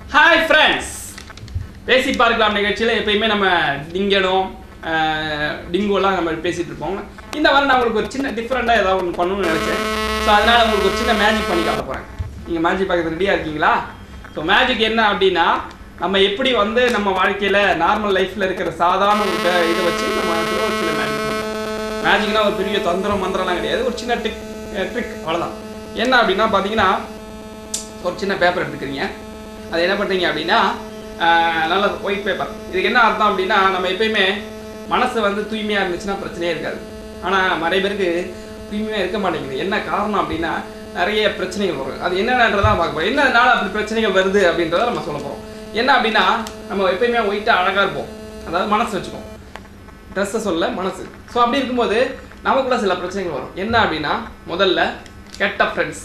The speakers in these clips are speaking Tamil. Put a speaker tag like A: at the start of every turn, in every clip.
A: ஹாய் ஃப்ரெண்ட்ஸ் பேசி பார்க்கலாம் நிகழ்ச்சியில் எப்பயுமே நம்ம டிங்கனும் டிங்கோலாம் நம்ம பேசிகிட்டு இருப்போம் இந்த வாரம் நான் உங்களுக்கு ஒரு சின்ன டிஃப்ரெண்ட்டாக ஏதாவது ஒன்று பண்ணணும்னு நினச்சேன் ஸோ அதனால் உங்களுக்கு ஒரு சின்ன மேஜிக் பண்ணி காட்ட போகிறேன் நீங்கள் மேஜிக் பார்க்கறது ரெடியாக இருக்கீங்களா ஸோ மேஜிக் என்ன அப்படின்னா நம்ம எப்படி வந்து நம்ம வாழ்க்கையில் நார்மல் லைஃப்பில் இருக்கிற சாதாரண ஒரு பே- இதை வச்சு நம்ம ஒரு சின்ன மேஜிக் மேஜிக்னா ஒரு பெரிய தந்திரம் மந்திரம்லாம் கிடையாது ஒரு சின்ன ட்ரிக் ட்ரிக் அவ்வளோதான் என்ன அப்படின்னா பார்த்தீங்கன்னா ஒரு சின்ன பேப்பர் எடுத்துக்கிறீங்க அது என்ன பண்ணுறீங்க அப்படின்னா ஆஹ், நல்ல ஒயிட் பேப்பர் இதுக்கு என்ன அர்த்தம் அப்படின்னா நம்ம எப்பயுமே மனசு வந்து தூய்மையாக இருந்துச்சுன்னா பிரச்சனையே இருக்காது ஆனால் நிறைய பேருக்கு தூய்மையாக இருக்க மாட்டேங்குது என்ன காரணம் அப்படின்னா நிறைய பிரச்சனைகள் வரும் அது என்னன்றதா பார்க்க போகிறோம் என்னனால அப்படி பிரச்சனைகள் வருது அப்படின்றத நம்ம சொல்ல போகிறோம் என்ன அப்படின்னா நம்ம எப்பயுமே ஒயிட்டாக அழகாக இருப்போம் அதாவது மனசு வச்சுக்கோம் ட்ரெஸ்ஸை சொல்ல மனசு ஸோ அப்படி இருக்கும்போது நமக்குள்ள சில பிரச்சனைகள் வரும் என்ன அப்படின்னா முதல்ல கெட்ட ஃப்ரெண்ட்ஸ்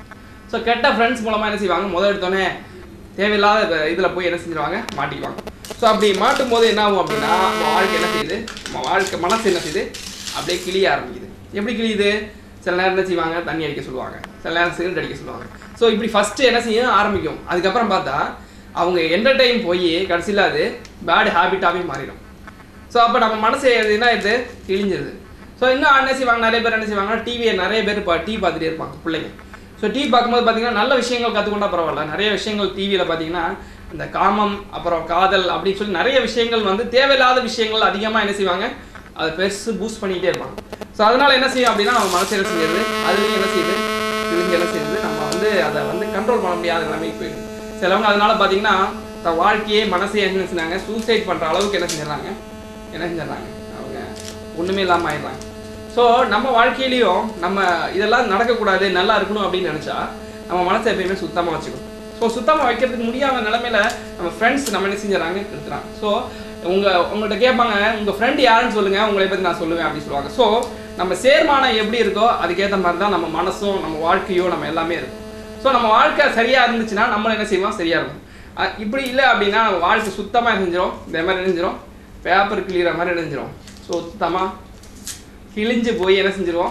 A: ஸோ கெட்ட ஃப்ரெண்ட்ஸ் மூலமாக என்ன செய்வாங்க முதல் எடுத்தோடனே தேவையில்லாத இதில் போய் என்ன செஞ்சிருவாங்க மாட்டிக்குவாங்க ஸோ அப்படி மாட்டும் போது என்ன ஆகும் அப்படின்னா நம்ம வாழ்க்கை என்ன செய்யுது நம்ம வாழ்க்கை மனசு என்ன செய்யுது அப்படியே கிளிய ஆரம்பிக்குது எப்படி கிளியுது சில நேரம் என்ன செய்வாங்க தண்ணி அடிக்க சொல்லுவாங்க சில நேரம் சிகரெட் அடிக்க சொல்லுவாங்க ஸோ இப்படி ஃபஸ்ட்டு என்ன செய்யும் ஆரம்பிக்கும் அதுக்கப்புறம் பார்த்தா அவங்க என்டர்டைன் போய் கடைசியில் அது பேட் ஹேபிட்டாகவே மாறிடும் ஸோ அப்போ நம்ம மனசு என்ன இது கிழிஞ்சிருது ஸோ இன்னும் என்ன செய்வாங்க நிறைய பேர் என்ன செய்வாங்கன்னா டிவியை நிறைய பேர் இப்போ டிவி பார்த்துட்டே இருப்பாங்க பிள்ளைங்க ஸோ டிவி பார்க்கும்போது பார்த்தீங்கன்னா நல்ல விஷயங்கள் கற்றுக்கொண்டா பரவாயில்ல நிறைய விஷயங்கள் டிவியில் பார்த்தீங்கன்னா இந்த காமம் அப்புறம் காதல் அப்படின்னு சொல்லி நிறைய விஷயங்கள் வந்து தேவையில்லாத விஷயங்கள் அதிகமாக என்ன செய்வாங்க அதை பெருசு பூஸ்ட் பண்ணிக்கிட்டே இருப்பாங்க ஸோ அதனால என்ன செய்யும் அப்படின்னா நம்ம மனசு என்ன செய்யுது அதுலேயும் என்ன செய்யுது இவங்க என்ன செய்யுது நம்ம வந்து அதை வந்து கண்ட்ரோல் பண்ண முடியாத நிலைமைக்கு போயிடுது சிலவங்க அதனால பார்த்தீங்கன்னா தன் வாழ்க்கையே மனசே என்ன செஞ்சாங்க சூசைட் பண்ணுற அளவுக்கு என்ன செஞ்சிடறாங்க என்ன செஞ்சிடறாங்க அவங்க ஒன்றுமே இல்லாமல் ஆயிடுறாங்க ஸோ நம்ம வாழ்க்கையிலையும் நம்ம இதெல்லாம் நடக்கக்கூடாது நல்லா இருக்கணும் அப்படின்னு நினச்சா நம்ம மனசை எப்பயுமே சுத்தமாக வச்சுக்கணும் ஸோ சுத்தமாக வைக்கிறதுக்கு முடியாத நிலமையில நம்ம ஃப்ரெண்ட்ஸ் நம்ம என்ன செஞ்சுறாங்க எடுத்துறாங்க ஸோ உங்கள் உங்கள்கிட்ட கேட்பாங்க உங்கள் ஃப்ரெண்ட் யாருன்னு சொல்லுங்கள் உங்களை பற்றி நான் சொல்லுவேன் அப்படின்னு சொல்லுவாங்க ஸோ நம்ம சேர்மானம் எப்படி இருக்கோ அதுக்கேற்ற மாதிரி தான் நம்ம மனசும் நம்ம வாழ்க்கையோ நம்ம எல்லாமே இருக்கும் ஸோ நம்ம வாழ்க்கை சரியாக இருந்துச்சுன்னா நம்மளும் என்ன செய்வோம் சரியாக இருக்கும் அஹ் இப்படி இல்லை அப்படின்னா நம்ம வாழ்க்கை சுத்தமாக செஞ்சிடும் இந்த மாதிரி நினைஞ்சிரும் பேப்பர் கிளியிற மாதிரி நினைஞ்சிரும் சுத்தமாக கிழிஞ்சு போய் என்ன செஞ்சிருவோம்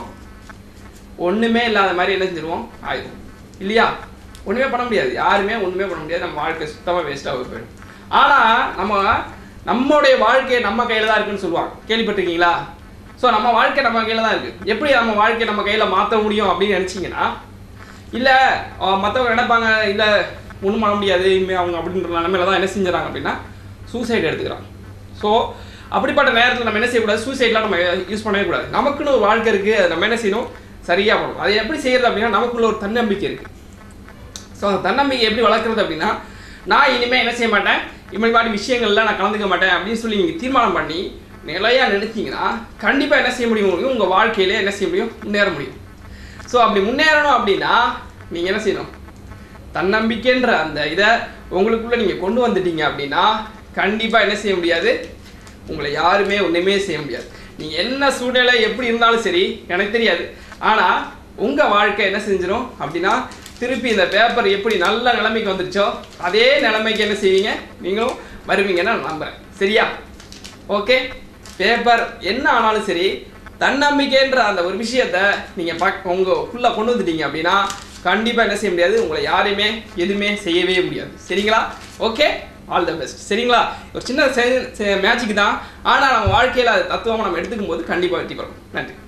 A: ஒன்றுமே இல்லாத மாதிரி என்ன செஞ்சிருவோம் ஆயிடும் இல்லையா ஒன்றுமே பண்ண முடியாது யாருமே ஒன்றுமே பண்ண முடியாது நம்ம வாழ்க்கை சுத்தமாக வேஸ்ட்டாக போயிடும் ஆனால் நம்ம நம்மளுடைய வாழ்க்கை நம்ம கையில் தான் இருக்குன்னு சொல்லுவாங்க கேள்விப்பட்டிருக்கீங்களா ஸோ நம்ம வாழ்க்கை நம்ம கையில் தான் இருக்குது எப்படி நம்ம வாழ்க்கை நம்ம கையில் மாற்ற முடியும் அப்படின்னு நினச்சிங்கன்னா இல்லை மற்றவங்க நினைப்பாங்க இல்லை ஒன்றும் பண்ண முடியாது இனிமேல் அவங்க அப்படின்ற நிலமையில தான் என்ன செஞ்சுறாங்க அப்படின்னா சூசைட் எடுத்துக்கிறாங்க ஸோ அப்படிப்பட்ட நேரத்தில் நம்ம என்ன செய்யக்கூடாது சூசைட்லாம் நம்ம யூஸ் பண்ணவே கூடாது நமக்குன்னு ஒரு வாழ்க்கை இருக்குது அதை நம்ம என்ன செய்யணும் சரியாக பண்ணணும் அதை எப்படி செய்யறது அப்படின்னா நமக்குள்ள ஒரு தன்னம்பிக்கை இருக்குது ஸோ அந்த தன்னம்பிக்கை எப்படி வளர்க்குறது அப்படின்னா நான் இனிமேல் என்ன செய்ய மாட்டேன் இப்படி மாதிரி விஷயங்கள்லாம் நான் கலந்துக்க மாட்டேன் அப்படின்னு சொல்லி நீங்கள் தீர்மானம் பண்ணி நிலையாக நினைத்தீங்கன்னா கண்டிப்பாக என்ன செய்ய முடியும் உங்கள் வாழ்க்கையில என்ன செய்ய முடியும் முன்னேற முடியும் ஸோ அப்படி முன்னேறணும் அப்படின்னா நீங்கள் என்ன செய்யணும் தன்னம்பிக்கைன்ற அந்த இதை உங்களுக்குள்ள நீங்கள் கொண்டு வந்துட்டீங்க அப்படின்னா கண்டிப்பாக என்ன செய்ய முடியாது உங்களை யாருமே ஒன்றுமே செய்ய முடியாது நீங்கள் என்ன சூழ்நிலை எப்படி இருந்தாலும் சரி எனக்கு தெரியாது ஆனால் உங்கள் வாழ்க்கை என்ன செஞ்சிடும் அப்படின்னா திருப்பி இந்த பேப்பர் எப்படி நல்ல நிலைமைக்கு வந்துருச்சோ அதே நிலைமைக்கு என்ன செய்வீங்க நீங்களும் வருவீங்கன்னு நான் நம்புகிறேன் சரியா ஓகே பேப்பர் என்ன ஆனாலும் சரி தன்னம்பிக்கைன்ற அந்த ஒரு விஷயத்த நீங்கள் பக் உங்களுக்குள்ளே கொண்டு வந்துட்டீங்க அப்படின்னா கண்டிப்பாக என்ன செய்ய முடியாது உங்களை யாரையுமே எதுவுமே செய்யவே முடியாது சரிங்களா ஓகே ஆல் த பெஸ்ட் சரிங்களா ஒரு சின்ன மேஜிக் தான் ஆனால் நம்ம வாழ்க்கையில் அது தத்துவமாக நம்ம எடுத்துக்கும் போது கண்டிப்பாக வெற்றி பெறும் நன்றி